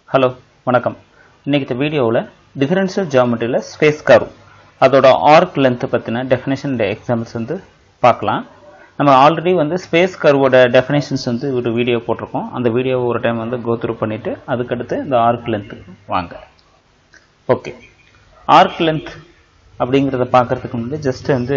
hello வணக்கம் இன்னைக்கு இந்த வீடியோவில் டிஃபரன்ஷியல் ஜியாமெட்ரியில் ஸ்பேஸ் கர்வ் அதோட ஆர்க் லென்த் பற்றின டெஃபினேஷன் எக்ஸாம்பிள்ஸ் வந்து பார்க்கலாம் நம்ம ஆல்ரெடி வந்து ஸ்பேஸ் கர்வோட டெஃபினேஷன்ஸ் வந்து ஒரு வீடியோ போட்டிருக்கோம் அந்த வீடியோவை ஒரு டைம் வந்து கோ த்ரூ பண்ணிவிட்டு அதுக்கடுத்து இந்த ஆர்க் லென்த் வாங்க ஓகே ஆர்க் லென்த் அப்படிங்கிறத பார்க்கறதுக்கு முன்னாடி ஜஸ்ட் வந்து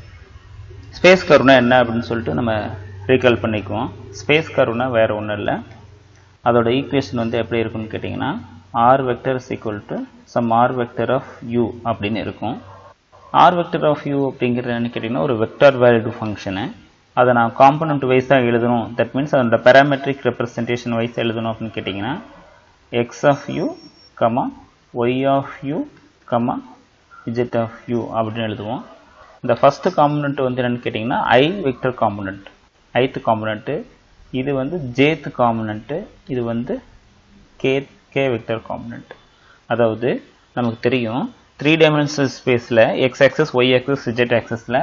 ஸ்பேஸ் கர்வ்னா என்ன அப்படின்னு சொல்லிட்டு நம்ம ரீகால் பண்ணிக்குவோம் ஸ்பேஸ் கர்வ்னா வேறு ஒன்றும் இல்லை அதோட ஈக்குவேஷன் வந்து எப்படி இருக்குன்னு கேட்டிங்கன்னா R vector is equal to some R vector of U அப்படின்னு இருக்கும் ஆர் வெக்டர் ஆஃப் யூ அப்படிங்கிறது என்ன கேட்டிங்கன்னா ஒரு வெக்டர் வேல்யூ ஃபங்க்ஷனு அதை நான் காம்பனண்ட் வைஸாக எழுதணும் தட் மீன்ஸ் அதோட பேராமெட்ரிக் ரெப்ரசன்டேஷன் வைஸ் எழுதணும் அப்படின்னு கேட்டிங்கன்னா X of U comma Y of U comma Z of U அப்படின்னு எழுதுவோம் இந்த ஃபஸ்ட்டு காம்பனண்ட் வந்து என்னென்னு கேட்டிங்கன்னா ஐ வெக்டர் காம்பனண்ட் ஐத்து காம்பனண்ட்டு இது வந்து ஜேத்து காம்பனண்ட்டு இது வந்து கே கே வெக்டர் காம்பனண்ட் அதாவது நமக்கு தெரியும் த்ரீ டைமென்ஷனல் ஸ்பேஸில் X axis Y axis Z ஆக்சஸில்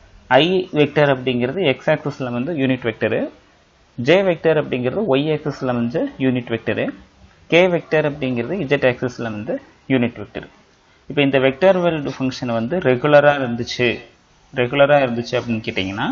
ஐ வெக்டர் அப்படிங்கிறது எக்ஸ் ஆக்சஸில் வந்து யூனிட் வெக்டரு ஜே வெக்டர் அப்படிங்கிறது ஒய் ஆக்சஸில் வந்து யூனிட் வெக்டரு கே வெக்டர் அப்படிங்கிறது இஜெட் ஆக்சஸில் வந்து யூனிட் வெக்டர் இப்போ இந்த வெக்டர் வேல்டு ஃபங்க்ஷன் வந்து ரெகுலராக இருந்துச்சு ரெகுலராக இருந்துச்சு அப்படின்னு கேட்டிங்கன்னா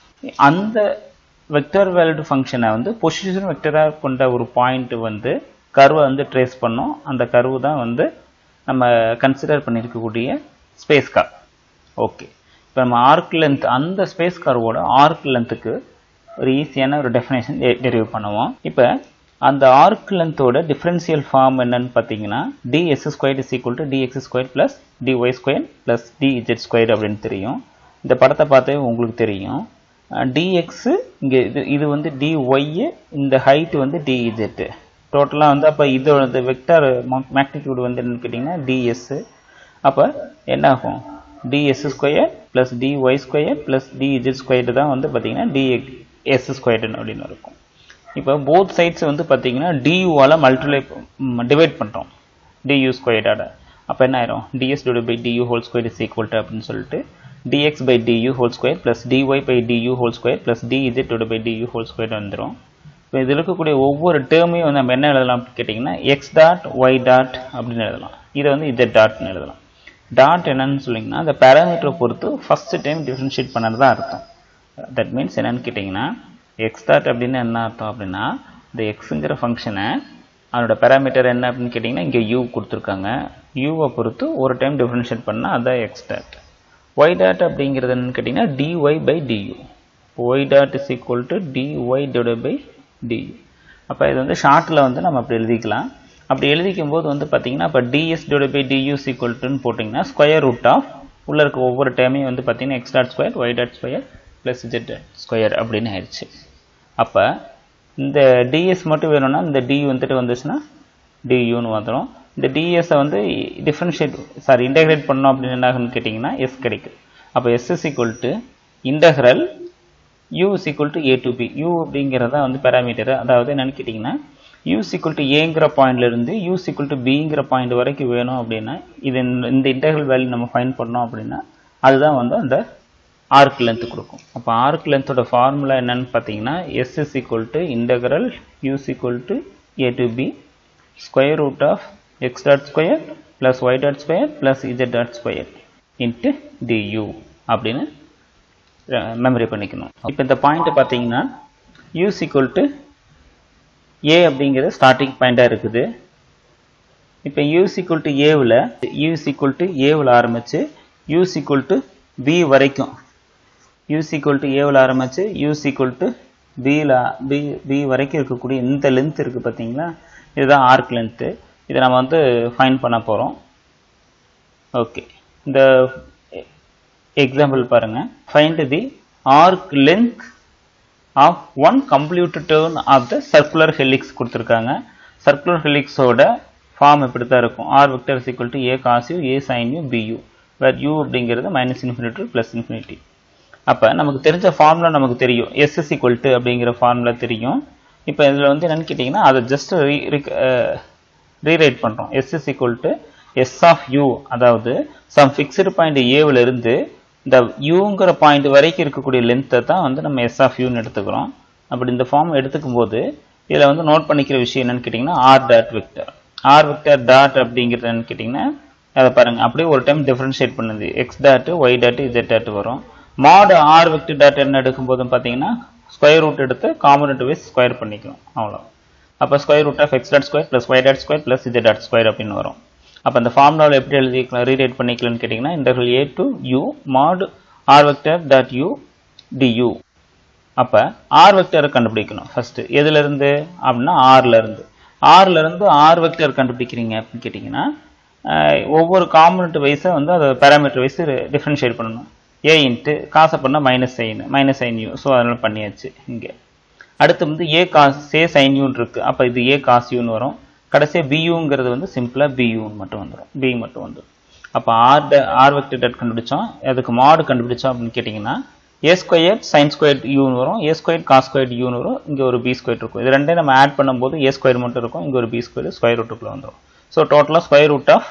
அந்த வெக்டர் வேல்டு ஃபங்க்ஷனை வந்து பொசிஷன் வெக்டராக கொண்ட ஒரு பாயிண்ட் வந்து கர்வை வந்து ட்ரேஸ் பண்ணோம் அந்த கர்வு தான் வந்து நம்ம கன்சிடர் பண்ணியிருக்கக்கூடிய ஸ்பேஸ் கார் ஓகே இப்போ நம்ம ஆர்க் லென்த் அந்த ஸ்பேஸ் கர்வோட ஆர்க் லென்த்துக்கு ஒரு ஈஸியான ஒரு டெஃபினேஷன் டெரிவ் பண்ணுவோம் இப்போ அந்த ஆர்க் லென்த்தோட டிஃபரன்சியல் ஃபார்ம் என்னன்னு பார்த்தீங்கன்னா DS square is equal to DX square plus DY square plus DZ square அப்படின்னு தெரியும் இந்த படத்தை பார்த்தே உங்களுக்கு தெரியும் டிஎக்ஸு இங்கே இது இது வந்து டிஒய் இந்த ஹைட் வந்து டிஇஜெட்டு டோட்டலாக வந்து அப்போ இதோட இந்த வெக்டார் மேக்னிடியூட் வந்து என்னன்னு கேட்டிங்கன்னா டிஎஸ்ஸு அப்போ என்ன ஆகும் DS square plus DY square plus DZ square தான் வந்து பார்த்தீங்கன்னா டிஎஸ் ஸ்கொயர்னு அப்படின்னு இருக்கும் இப்போ போத் சைட்ஸ் வந்து பார்த்தீங்கன்னா டியூவால் மல்டிப்ளை டிவைட் பண்ணுறோம் டியூ ஸ்கொயர்டாட அப்போ என்ன ஆயிரும் DS divide by DU whole square is equal to அப்படின்னு சொல்லிட்டு dx by du whole square plus dy by du whole square plus dz divided by du whole square வந்துடும் இப்போ இதில் இருக்கக்கூடிய ஒவ்வொரு டேர்மையும் வந்து நம்ம என்ன எழுதலாம் அப்படின்னு கேட்டிங்கன்னா எக்ஸ் டாட் ஒய் டாட் அப்படின்னு எழுதலாம் இதை வந்து இதை டாட்னு எழுதலாம் டாட் என்னன்னு சொல்லிங்கன்னா அந்த பேராமீட்டரை பொறுத்து ஃபர்ஸ்ட் டைம் டிஃப்ரென்ஷியேட் பண்ணது தான் அர்த்தம் தட் மீன்ஸ் என்னன்னு கேட்டிங்கன்னா எக்ஸ் டாட் அப்படின்னு என்ன அர்த்தம் அப்படின்னா இந்த எக்ஸுங்கிற ஃபங்க்ஷனை அதோட பேராமீட்டர் என்ன அப்படின்னு கேட்டிங்கன்னா இங்கே யூ கொடுத்துருக்காங்க யூவை பொறுத்து ஒரு டைம் டிஃப்ரென்ஷியேட் பண்ணால் அதான் எக்ஸ் டாட் y dot அப்படிங்கிறது என்னன்னு கேட்டிங்கன்னா dy by du y dot is equal to dy divided by du அப்போ இது வந்து ஷார்ட்டில் வந்து நம்ம அப்படி எழுதிக்கலாம் அப்படி எழுதிக்கும் போது வந்து பார்த்தீங்கன்னா இப்போ ds divided by du is equal toன்னு போட்டிங்கன்னா ஸ்கொயர் ரூட் ஆஃப் உள்ளே இருக்க ஒவ்வொரு டைமையும் வந்து பார்த்தீங்கன்னா X dot square Y dot square plus Z square அப்படின்னு ஆயிடுச்சு அப்போ இந்த ds மட்டும் வேணும்னா இந்த d வந்துட்டு வந்துச்சுன்னா duன்னு வந்துடும் இந்த டிஎஸை வந்து டிஃப்ரென்ஷியேட் சாரி இன்டகிரேட் பண்ணோம் அப்படின்னு என்ன ஆகுன்னு கேட்டிங்கன்னா எஸ் கிடைக்கும் அப்போ S is equal to integral U is equal to A to B U அப்படிங்கிறத வந்து பேராமீட்டர் அதாவது என்னன்னு கேட்டிங்கன்னா யூ ஈக்குவல் டு ஏங்கிற பாயிண்ட்லேருந்து யூ ஈக்குவல் டு பிங்கிற பாயிண்ட் வரைக்கும் வேணும் அப்படின்னா இது இந்த இன்டகிரல் வேல்யூ நம்ம ஃபைன் பண்ணோம் அப்படின்னா அதுதான் வந்து அந்த ஆர்க் லென்த் கொடுக்கும் அப்போ ஆர்க் லென்த்தோட ஃபார்முலா என்னன்னு பார்த்தீங்கன்னா S is equal to integral U equal to A to B square root of x dot square plus y dot square plus z dot square into du அப்படின்னு memory பண்ணிக்கணும் இப்போ இந்த point பார்த்தீங்கன்னா u equal to a அப்படிங்கிறது starting பாயிண்டாக இருக்குது இப்போ u equal to ஏவில் u equal to ஏவில் ஆரம்பித்து u equal to b வரைக்கும் u equal to ஏவில் ஆரம்பித்து u equal to பியில் பி பி வரைக்கும் இருக்கக்கூடிய இந்த லென்த் இருக்குது பார்த்தீங்களா இதுதான் ஆர்க் லென்த்து இதை நம்ம வந்து ஃபைன் பண்ண போகிறோம் ஓகே இந்த எக்ஸாம்பிள் பாருங்கள் find the arc length of one complete turn of the circular helix கொடுத்துருக்காங்க சர்க்குலர் ஹெலிக்ஸோட ஃபார்ம் இப்படி தான் இருக்கும் R vector equal to A cos U A sine U BU where U அப்படிங்கிறது மைனஸ் இன்ஃபினிட்டி ப்ளஸ் இன்ஃபினிட்டி அப்போ நமக்கு தெரிஞ்ச formula நமக்கு தெரியும் எஸ்எஸ் ஈக்குவல் டு அப்படிங்கிற ஃபார்முலா தெரியும் இப்போ இதில் வந்து என்னென்னு கேட்டிங்கன்னா அதை ஜஸ்ட் ரீரைட் பண்ணுறோம் S is equal to S of U அதாவது சம் ஃபிக்ஸ்டு பாயிண்ட் ஏவில் இருந்து இந்த யூங்கிற பாயிண்ட் வரைக்கும் இருக்கக்கூடிய லென்த்தை தான் வந்து நம்ம எஸ் ஆஃப் யூன்னு எடுத்துக்கிறோம் அப்படி இந்த ஃபார்ம் எடுத்துக்கும் போது இதில் வந்து நோட் பண்ணிக்கிற விஷயம் என்னன்னு கேட்டிங்கன்னா R dot vector R vector dot அப்படிங்கிறது என்னன்னு கேட்டிங்கன்னா அதை பாருங்க அப்படியே ஒரு டைம் டிஃபரன்ஷியேட் பண்ணுது X dot Y dot Z dot வரும் மாடு ஆர் வெக்டர் டாட் என்ன எடுக்கும்போது பார்த்தீங்கன்னா ஸ்கொயர் ரூட் எடுத்து காம்பனண்ட் வைஸ் ஸ்கொயர் பண்ணிக்கணும் அவ்வளோ அப்போ square root of X dot square plus Y dot square plus Z dot square அப்படின்னு வரும் அப்போ அந்த ஃபார்முலாவில் எப்படி எழுதிக்கலாம் ரீரைட் பண்ணிக்கலாம்னு கேட்டிங்கன்னா interval A to U mod R vector dot U DU அப்போ ஆர் வெக்டரை கண்டுபிடிக்கணும் ஃபர்ஸ்ட் எதுல இருந்து அப்படின்னா ஆர்ல இருந்து ஆர்ல இருந்து ஆர் வெக்டர் கண்டுபிடிக்கிறீங்க அப்படின்னு கேட்டிங்கன்னா அஹ், ஒவ்வொரு காம்பனண்ட் வைஸை வந்து அதை பேராமீட்டர் வைஸ் டிஃப்ரென்ஷியேட் பண்ணணும் ஏ இன்ட்டு காசை பண்ணால் minus sine minus sine U so அதனால் பண்ணியாச்சு இங்கே அடுத்து வந்து ஏ காஸ் ஏ சைன் யூன்னு இருக்கு அப்போ இது ஏ காஸ் யூன்னு வரும் கடைசியாக பியூங்கிறது வந்து சிம்பிளாக பியூன்னு மட்டும் வந்துடும் பி மட்டும் வந்துடும் அப்போ ஆர் ஆர் வெக்டர் டாட் கண்டுபிடிச்சோம் அதுக்கு மாடு கண்டுபிடிச்சோம் அப்படின்னு கேட்டிங்கன்னா ஏ ஸ்கொயர் சைன் ஸ்கொயர் யூன்னு வரும் ஏ ஸ்கொயர் காஸ் ஸ்கொயர் யூன்னு வரும் இங்கே ஒரு பி ஸ்கொயர் இருக்கும் இது ரெண்டையும் நம்ம ஆட் பண்ணும்போது ஏ ஸ்கொயர் மட்டும் இருக்கும் இங்கே ஒரு பி ஸ்கொயர் ஸ்கொயர் ரூட்டுக்குள்ளே வந்துடும் ஸோ டோட்டலாக square root of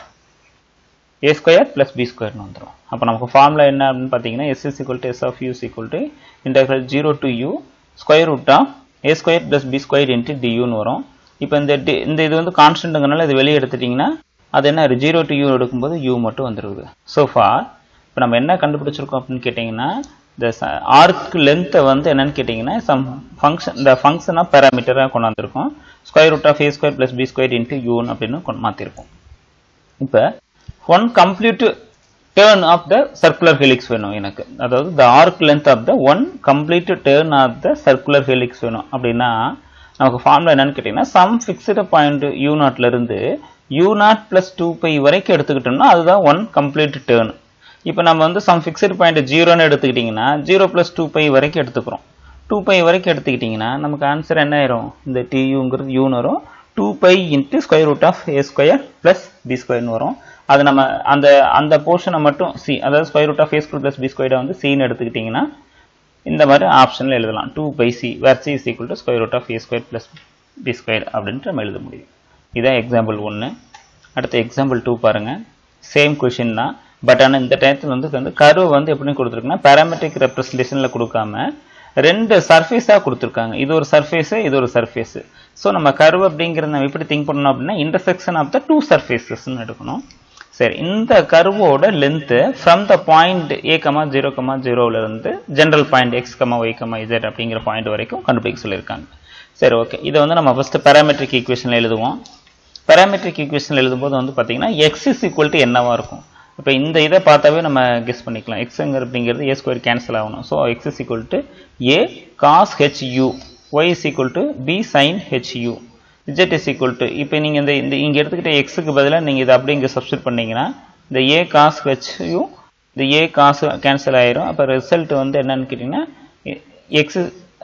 A square plus B ஸ்கொயர்னு வந்துடும் அப்போ நமக்கு ஃபார்முலா என்ன அப்படின்னு பார்த்தீங்கன்னா S is equal to S of U equal to integral zero to U square root of A square plus B square into டியூன்னு வரும் இப்போ இந்த டி- இந்த இது வந்து கான்ஸ்டன்ட்டுங்கனால இது வெளியே எடுத்துட்டிங்கன்னா அது என்ன ஜீரோ டு யூ எடுக்கும்போது யூ மட்டும் வந்துருது ஸோ ஃபார் இப்போ நம்ம என்ன கண்டுபிடிச்சிருக்கோம் அப்படின்னு கேட்டிங்கன்னா இந்த ஆர்க் லென்த்தை வந்து என்னன்னு கேட்டிங்கன்னா சம் ஃபங்க்ஷன் இந்த ஃபங்க்ஷனாக பேராமீட்டராக கொண்டாந்துருக்கோம் square root of A square plus B square into யூன் அப்படின்னு கொண்டு மாற்றிருக்கோம் இப்போ one complete turn of the circular helix வேணும் எனக்கு அதாவது the arc length of the one complete turn of the circular helix வேணும் அப்படின்னா நமக்கு ஃபார்முலா என்னன்னு கேட்டிங்கன்னா சம் ஃபிக்ஸ்டு பாயிண்ட் யூ நாட்ல இருந்து U naught plus two pi வரைக்கும் எடுத்துக்கிட்டோம்னா அதுதான் ஒன் கம்ப்ளீட் டேர்ன் இப்போ நம்ம வந்து சம் ஃபிக்ஸ்டு பாயிண்ட் ஜீரோன்னு எடுத்துக்கிட்டிங்கன்னா ஜீரோ பிளஸ் டூ பை வரைக்கும் எடுத்துக்கிறோம் டூ பை வரைக்கும் எடுத்துக்கிட்டிங்கன்னா நமக்கு ஆன்சர் என்ன ஆயிரும் இந்த டியூங்கிறது யூன்னு வரும் two pi into square root of A square plus B ஸ்கொயர்னு வரும் அது நம்ம அந்த அந்த போர்ஷனை மட்டும் சி அதாவது square root of A square plus B ஸ்கொயரை வந்து சின்னு எடுத்துக்கிட்டிங்கன்னா இந்த மாதிரி ஆப்ஷனில் எழுதலாம் two pi C where C is equal to square root of A square plus B square அப்படின்ட்டு நம்ம எழுத முடியும் இதான் எக்ஸாம்பிள் ஒன்று அடுத்து எக்ஸாம்பிள் டூ பாருங்க சேம் கொஷின் தான் பட் ஆனால் இந்த டயத்தில் வந்து வந்து கர்வ் வந்து எப்படின்னு கொடுத்துருக்குன்னா பேராமெட்ரிக் ரெப்ரஸன்டேஷனில் கொடுக்காம ரெண்டு சர்ஃபேஸாக கொடுத்துருக்காங்க இது ஒரு சர்ஃபேஸு இது ஒரு சர்ஃபேஸு ஸோ நம்ம கர்வ் அப்படிங்கிறத நம்ம எப்படி திங்க் பண்ணணும் அப்படின்னா இன்டர்செக்ஷன் ஆஃப் த டூ சர்ஃபேஸஸ்ன்னு எடுக்கணும் சரி இந்த கர்வோட length from the point A comma zero comma ஜீரோவிலேருந்து general point X comma Y comma Z அப்படிங்கிற பாயிண்ட் வரைக்கும் கண்டுபிடிக்க சொல்லியிருக்காங்க சரி ஓகே இதை வந்து நம்ம ஃபஸ்ட்டு பேராமெட்ரிக் ஈக்குவேஷனில் எழுதுவோம் பேராமெட்ரிக் ஈக்குவேஷன் எழுதும்போது வந்து பார்த்தீங்கன்னா எக்ஸ் இஸ் ஈக்குவல் டு என்னவா இருக்கும் இப்போ இந்த இதை பார்த்தாவே நம்ம கெஸ் பண்ணிக்கலாம் எக்ஸுங்கிற அப்படிங்கிறது ஏ ஸ்கொயர் கேன்சல் ஆகணும் so X is equal to A cos H U Y is equal to B sine H U Z is equal to இப்போ நீங்கள் இந்த இந்த இங்கே எடுத்துக்கிட்ட எக்ஸுக்கு பதிலாக நீங்கள் இதை அப்படியே இங்கே சப்ஸ்டியூட் பண்ணீங்கன்னா இந்த ஏ காஸ் ஹெச் யூ இந்த ஏ காசு கேன்சல் ஆயிரும் அப்போ ரிசல்ட் வந்து என்னன்னு கேட்டிங்கன்னா எக்ஸ்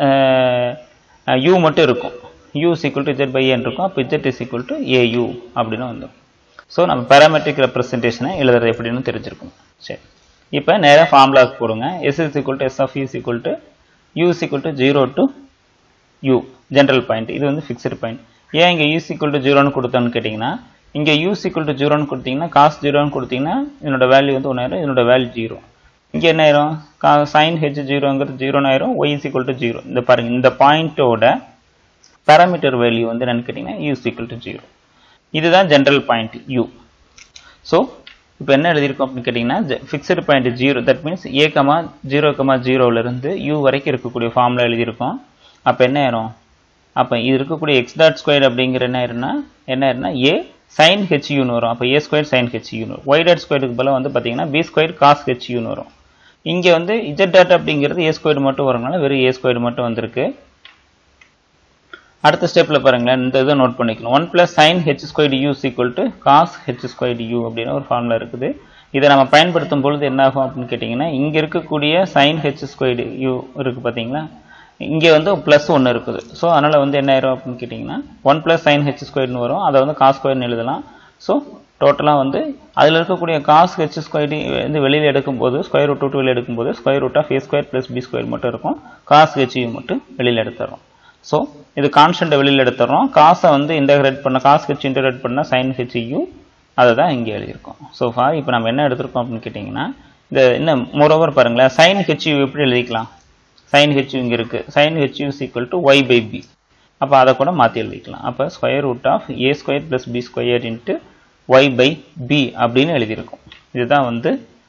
யூ மட்டும் இருக்கும் U is equal to Z by ஏன் இருக்கும் அப்போ Z is equal to A U அப்படின்னு வந்துடும் ஸோ நம்ம பேராமெட்ரிக் ரெப்ரசன்டேஷனை எழுதுறது எப்படின்னு தெரிஞ்சிருக்கும் சரி இப்போ நேராக ஃபார்முலாக்கு போடுங்க S is equal to S of U is equal to U is equal to zero to U general point இது வந்து ஃபிக்ஸ்டு பாயிண்ட் ஏன் இங்கே யூ ஈக்குவல் டு ஜீரோன்னு கொடுத்தோன்னு கேட்டிங்கன்னா இங்கே யூ ஈக்குவல் டு ஜீரோன்னு கொடுத்தீங்கன்னா காஸ் ஜீரோன்னு கொடுத்தீங்கன்னா இதனோட வேல்யூ வந்து ஒன்றாயிரம் இதனோட வேல்யூ ஜீரோ இங்கே என்ன ஆயிரும் கா சைன் ஹெச் ஜீரோங்கிறது ஜீரோன்னு ஆயிரும் Y is equal to zero இந்த பாருங்க இந்த பாயிண்ட்டோட பேராமீட்டர் வேல்யூ வந்து என்னன்னு கேட்டிங்கன்னா யூ ஈக்குவல் டு ஜீரோ இதுதான் ஜென்ரல் பாயிண்ட் யூ ஸோ இப்போ என்ன எழுதியிருக்கோம் அப்படின்னு கேட்டிங்கன்னா fixed point zero that means A comma zero comma ஜீரோலேருந்து யூ வரைக்கும் இருக்கக்கூடிய ஃபார்முலா எழுதியிருக்கோம் அப்போ என்ன ஆயிரும் அப்போ இது இருக்கக்கூடிய எக்ஸ் டாட் ஸ்கொயர் அப்படிங்கிற என்ன ஆயிருன்னா என்ன ஆயிருன்னா ஏ சைன் ஹெச் யூன்னு வரும் அப்போ ஏ ஸ்கொயர் சைன் ஹெச் யூன்னு வரும் ஒய் டாட் ஸ்கொயருக்கு பதிலாக வந்து பார்த்தீங்கன்னா பி ஸ்கொயர் காஸ் ஹெச் யூன்னு வரும் இங்கே வந்து இஜெட் டாட் அப்படிங்கிறது ஏ ஸ்கொயர் மட்டும் வரனால வெறும் ஏ ஸ்கொயர் மட்டும் வந்திருக்கு அடுத்த ஸ்டெப்ல பாருங்களேன் இந்த இதை நோட் பண்ணிக்கணும் one plus sine H square U equal to cos H square U அப்படின்னு ஒரு ஃபார்முலா இருக்குது இதை நம்ம பயன்படுத்தும் பொழுது என்ன ஆகும் அப்படின்னு கேட்டிங்கன்னா இங்கே இருக்கக்கூடிய சைன் ஹெச் ஸ்கொயர் யூ இருக்குது பார்த்தீங்களா இங்கே வந்து ப்ளஸ் ஒன்று இருக்குது ஸோ அதனால் வந்து என்ன ஆயிரும் அப்படின்னு கேட்டிங்கன்னா ஒன் ப்ளஸ் சைன் ஹெச் ஸ்கொயர்னு வரும் அதை வந்து காஸ் ஸ்கொயர்னு எழுதலாம் ஸோ டோட்டலாக வந்து அதில் இருக்கக்கூடிய காஸ் ஹெச் ஸ்கொயர் வந்து வெளியில் எடுக்கும்போது ஸ்கொயர் ரூட் விட்டு வெளியில் எடுக்கும்போது square root of A square plus B square மட்டும் இருக்கும் காஸ் ஹெச் யூ மட்டும் வெளியில் எடுத்துறோம் ஸோ இது கான்ஸ்டன்ட்டை வெளியில் எடுத்துறோம் காசை வந்து இன்டகிரேட் பண்ண காசு ஹெச் இன்டகிரேட் பண்ணால் சைன் ஹெச் யூ அதை தான் இங்கே எழுதியிருக்கோம் ஸோ ஃபார் இப்போ நம்ம என்ன எடுத்திருக்கோம் அப்படின்னு கேட்டிங்கன்னா இந்த இன்னும் மோரோவர் பாருங்களேன் சைன் ஹெச் யூ எப்படி எழுதிக்கலாம் சைன் ஹெச் இங்கே இருக்குது sine H U equal to Y by B அப்போ அதை கூட மாற்றி எழுதிக்கலாம் அப்போ square root of A square plus B square into Y by B அப்படின்னு எழுதியிருக்கும் இதுதான் வந்து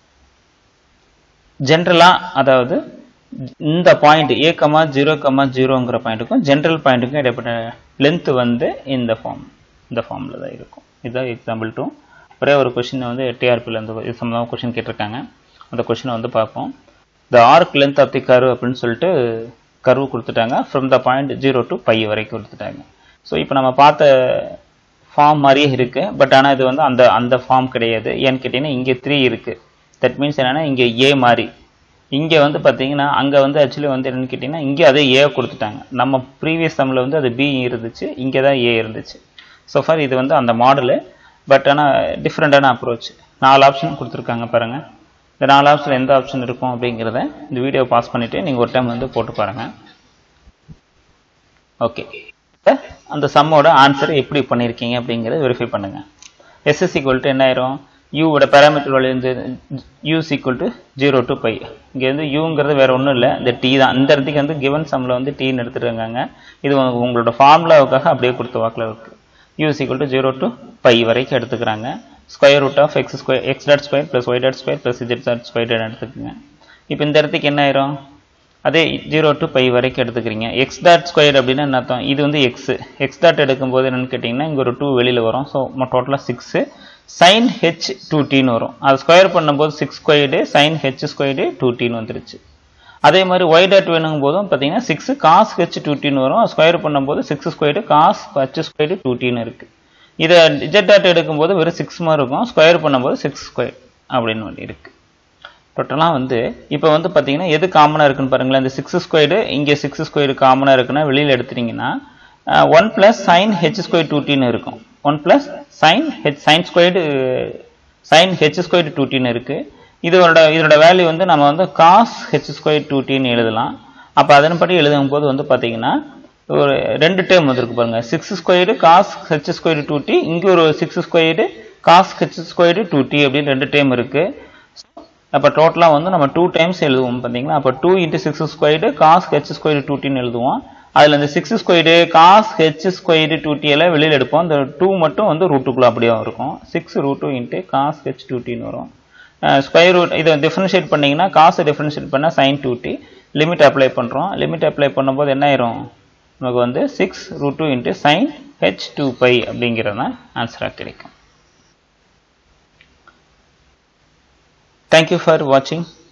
ஜென்ரலாக அதாவது இந்த point A comma zero comma ஜீரோங்கிற பாயிண்ட்டுக்கும் ஜென்ரல் பாயிண்ட்டுக்கும் இடைப்பட்ட லென்த் வந்து இந்த ஃபார்ம் இந்த ஃபார்மில் தான் இருக்கும் இதுதான் எக்ஸாம்பிள் டூ ஒரே ஒரு கொஷின் வந்து டிஆர்பியில் இருந்து இது சம்மந்தமாக கொஷின் கேட்டிருக்காங்க அந்த கொஷினை வந்து பார்ப்போம் the arc length of the curve அப்படின்னு சொல்லிட்டு கர்வ் கொடுத்துட்டாங்க from the point zero to pi வரைக்கும் கொடுத்துட்டாங்க ஸோ இப்போ நம்ம பார்த்த ஃபார்ம் மாதிரியே இருக்குது பட் ஆனால் இது வந்து அந்த அந்த ஃபார்ம் கிடையாது ஏன்னு கேட்டிங்கன்னா இங்கே த்ரீ இருக்குது தட் மீன்ஸ் என்னென்னா இங்கே ஏ மாதிரி இங்கே வந்து பார்த்தீங்கன்னா அங்கே வந்து ஆக்சுவலி வந்து என்னென்னு கேட்டிங்கன்னா இங்கே அதே ஏ கொடுத்துட்டாங்க நம்ம ப்ரீவியஸ் தமிழில் வந்து அது பி இருந்துச்சு இங்கே தான் ஏ இருந்துச்சு ஸோ ஃபார் இது வந்து அந்த மாடலு பட் ஆனால் டிஃப்ரெண்ட்டான அப்ரோச் நாலு ஆப்ஷன் கொடுத்துருக்காங்க பாருங்கள் இந்த நாலு ஆப்ஷன் எந்த ஆப்ஷன் இருக்கும் அப்படிங்கிறத இந்த வீடியோ பாஸ் பண்ணிவிட்டு நீங்கள் ஒரு டைம் வந்து போட்டு பாருங்கள் ஓகே அந்த சம்மோட ஆன்சர் எப்படி பண்ணியிருக்கீங்க அப்படிங்கிறத வெரிஃபை பண்ணுங்கள் எஸ்எஸ் ஈக்குவல் டு என்ன ஆயிரும் யூவோட பேராமீட்டர் வேல்யூ வந்து U equal to zero to pi இங்கே வந்து யூங்கிறது வேற ஒன்றும் இல்லை இந்த டி தான் இந்த இடத்துக்கு வந்து கிவன் சம்மில் வந்து டீன்னு எடுத்துருக்காங்க இது உங்களோட ஃபார்முலாவுக்காக அப்படியே கொடுத்த வாக்கில் இருக்குது U equal to zero to pi வரைக்கும் எடுத்துக்கிறாங்க square root of X square X dot square plus Y dot square plus Z dot square எடுத்துக்கோங்க இப்போ இந்த இடத்துக்கு என்ன ஆயிரும் அதே ஜீரோ டு பை வரைக்கும் எடுத்துக்கிறீங்க எக்ஸ் டாட் ஸ்கொயர் அப்படின்னா என்ன அர்த்தம் இது வந்து எக்ஸ் எக்ஸ் டாட் எடுக்கும்போது என்னன்னு கேட்டிங்கன்னா இங்கே ஒரு டூ வெளியில் வரும் ஸோ டோட்டலாக சிக்ஸு சைன் ஹெச் டூ டின்னு வரும் அது ஸ்கொயர் பண்ணும்போது six squared sine H squared two டின்னு வந்துருச்சு அதே மாதிரி ஒய் டாட் வேணுங்கும் போதும் பார்த்தீங்கன்னா சிக்ஸ் காஸ் ஹெச் டூ டின்னு வரும் ஸ்கொயர் பண்ணும்போது six squared cos H squared two டின்னு இருக்குது இதை இஜெட் டாட் எடுக்கும்போது வெறும் சிக்ஸ் மாதிரி இருக்கும் ஸ்கொயர் பண்ணும்போது சிக்ஸ் ஸ்கொயர் அப்படின்னு ஒன்று இருக்குது டோட்டலாக வந்து இப்போ வந்து பார்த்தீங்கன்னா எது காமனாக இருக்குன்னு பாருங்களேன் இந்த சிக்ஸ் ஸ்கொயர்டு இங்கே சிக்ஸ் ஸ்கொயர் காமனாக இருக்குன்னா வெளியில் எடுத்துட்டிங்கன்னா one plus sine H square two டின்னு இருக்கும் one plus sine H sine squared sine H squared two டின்னு இருக்குது இதோட இதோட வேல்யூ வந்து நம்ம வந்து காஸ் ஹெச் ஸ்கொயர் டூ டின்னு எழுதலாம் அப்போ அதன்படி எழுதும் போது வந்து பார்த்தீங்கன்னா ஒரு ரெண்டு டேர்ம் வந்திருக்கு பாருங்க six squared cos H square two T இங்கே ஒரு six squared cos H squared two T அப்படின்னு ரெண்டு டேர்ம் இருக்கு அப்போ டோட்டலாக வந்து நம்ம டூ டைம்ஸ் எழுதுவோம் பார்த்தீங்கன்னா அப்போ two into six squared cos H square two டின்னு எழுதுவோம் அதில் இந்த six squared cos H squared two T எல்லாம் வெளியில் எடுப்போம் இந்த டூ மட்டும் வந்து ரூட்டுக்குள்ளே அப்படியே இருக்கும் six root two into cos H two டின்னு வரும் ஸ்கொயர் ரூட் இதை டிஃபரன்ஷியேட் பண்ணிங்கன்னா காசை டிஃபரன்ஷியேட் பண்ணால் sine two T limit apply பண்ணுறோம் லிமிட் அப்ளை பண்ணும்போது என்ன ஆயிரும் நமக்கு வந்து six root two into sine H two pi அப்படிங்கிறது தான் ஆன்சராக கிடைக்கும் தேங்க்யூ ஃபார் வாட்சிங்